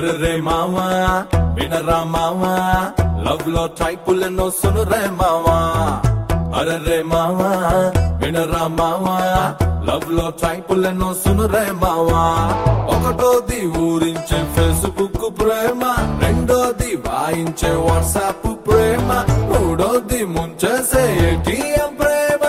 అరే మావా వినరా మావా లవ్ లో ట్రైపులెన్నో సునురే మావా అరే మావా వినరా మావా లవ్ లో ట్రైపులెన్నో సునురే మావా ఒకటోది ఊరించే ఫేస్బుక్ ప్రేమ రెండోది వాయించే వాట్సాప్ ప్రేమ మూడోది ముంచేసే ఏటీఎం ప్రేమ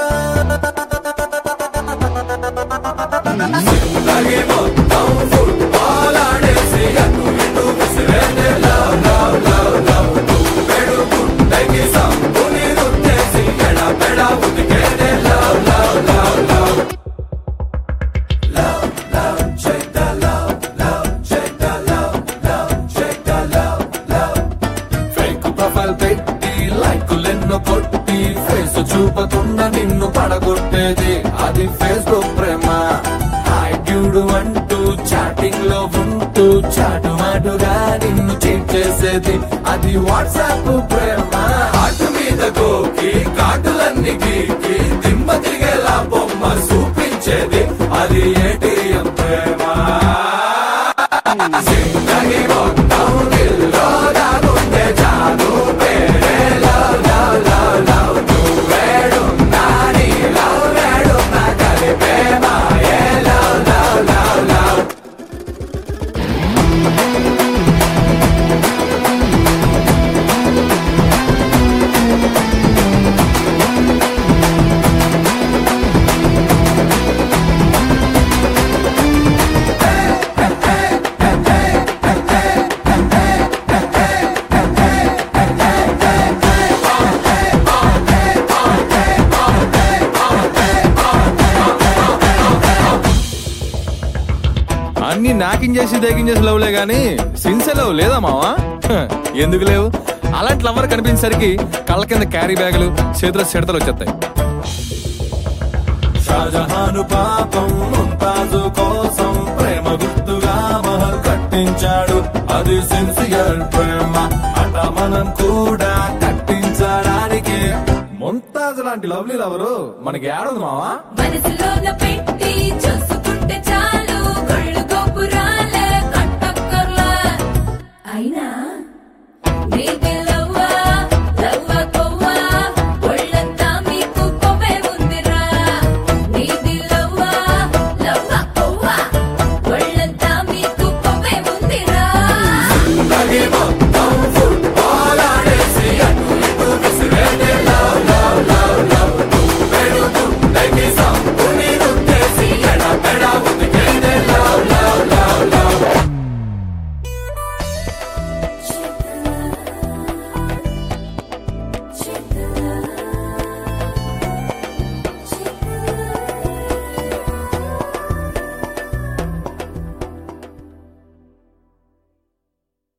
జిందగీ మొత్తం ఫుట్బాల్ ఆడేసి అటు ఇటు విసిరేదే లవ్ లవ్ లవ్ లవ్ నువ్వెడు గుండెకి సంపుని రుద్దేసి ఎడబెడ ఉతికేదే love love love love love love check the love love check the love love check the love love fake profile పెట్టి లైకులెన్నో కొట్టి ఫేస్ చూపకుండా నిన్ను పడగొట్టేది అది ఫేస్బుక్ ప్రేమ హాయ్ డ్యూడ్ అంటూ చాటింగ్ లో ఉంటూ చాటు మాటుగా నిన్ను చీట్ చేసేది అది వాట్సాప్ ప్రేమ హార్ట్ మీద గోకి కాటులన్నీ గీకి దిమ్మ తిరిగేలా బొమ్మ చూపించేది అది ఏటీఎం ప్రేమ జిందగీ మొత్తం దిల్లో దాగుండే జాదు పేరే లవ్ లవ్ లవ్ లవ్ నువ్వేడున్నా నీ లవ్ వేడున్నా కలిపే మాయే లవ్ లవ్ లవ్ లవ్ అన్ని నాకింగ్ చేసి దేకింగ్ చేసి లవ్లే గాని సిన్సియర్ లవ్ లేదా మావా హ, ఎందుకు లేవు అలాంటి లవర్ కనిపించేసరికి కళ్ళ కింద క్యారీ బ్యాగులు చేతిలో సిడతలు వచ్చేస్తాయి షాజహాను పాపం ముంతాజు కోసం ప్రేమ గుర్తుగా మహల్ కట్టించాడు అది సిన్సియర్ ప్రేమ అట మనం కూడా కట్టించడానికి ముంతాజ్ లాంటి లవ్లీ లవరు మనకి ఏడుంది మావా మనసులోన ప్రేమ